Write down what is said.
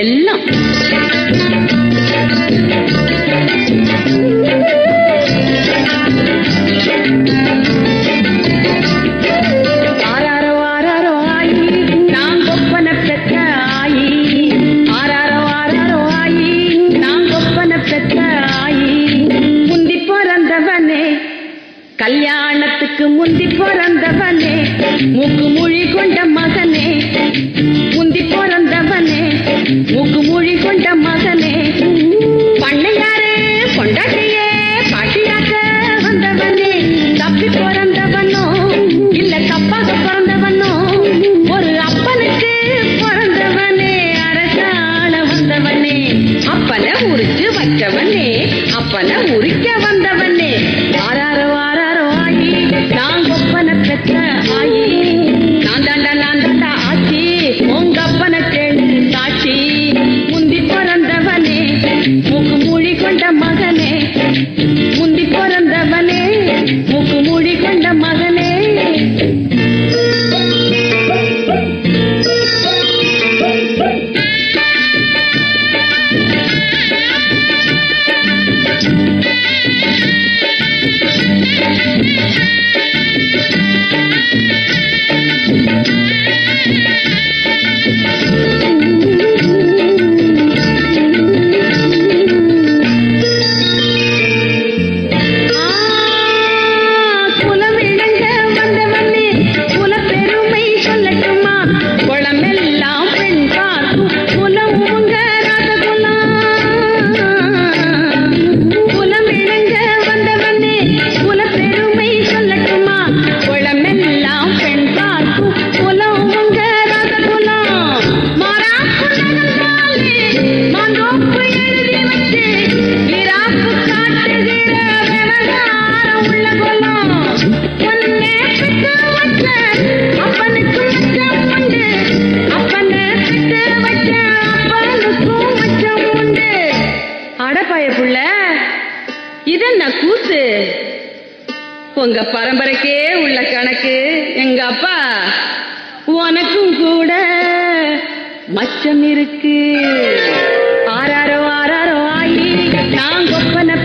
செல்லம் ஆராரோ ஆராரோ ஆயி நான் கொப்பன பெற்ற ஆயி ஆராரோ ஆராரோ ஆயி நான் கொப்பன பெற்ற ஆயி முந்தி பிறந்தவனே கல்யாணத்துக்கு முந்தி பிறந்தவனே மூக்கு மொழி கொண்ட மகனே முந்தி பிறந்தவனே மூக்கு மொழி கொண்ட மகனே பண்ணையாரே பொண்டாட்டியே பாட்டியாக்க வந்தவனே தப்பி பிறந்தவனோ இல்ல தப்பாக பிறந்தவனோ ஒரு அப்பனுக்கு பிறந்தவனே அரசாள வந்தவனே அப்பனை உரிச்சு வச்சவனே அப்பனை உரிக்க வந்தவனே ஆராரோ ஆராரோ ஆயி நான் கொப்பனை பெற்ற ஆயி நான் தாண்டா நான் தாண்டா ஆச்சி உங்க அப்பனை கேளு சாட்சி முந்தி பிறந்தவனே மூக்கு மொழி கொண்ட மகனே முந்தி பிறந்தவனே மூக்கு மொழி கொண்ட மகனே ஆ, குலம் இழங்க வந்தவனே குலப்பெருமை சொல்லட்டுமா குளமெல்லாம் பெண் பார்க்கும் குலம் உங்க ராசகுலம் குலம் இழங்க வந்தவனே குலப்பெருமை சொல்லட்டுமா குளமெல்லாம் பெண் பார்க்கும் குலம் உங்க ராசகுலம் மாறா குலந்தாலே மாந்தோப்பு எழுதி வச்சு இராக்கு காட்டுகிற விவகாரம் உள்ள குலம் பொன்னே பெற்று வச்ச அப்பனுக்கு மச்சம் உண்டு அப்பனை பெற்று வச்ச அப்பனுக்கும் மச்சம் உண்டு அடப்பாய புள்ள இதென்ன கூத்து உங்க பரம்பரைக்கே உள்ள கணக்கு எங்க அப்பா உனக்கும் கூட மச்சம் இருக்கு ஆறாரோ ஆறாரோ ஆயி நான் கொப்பனை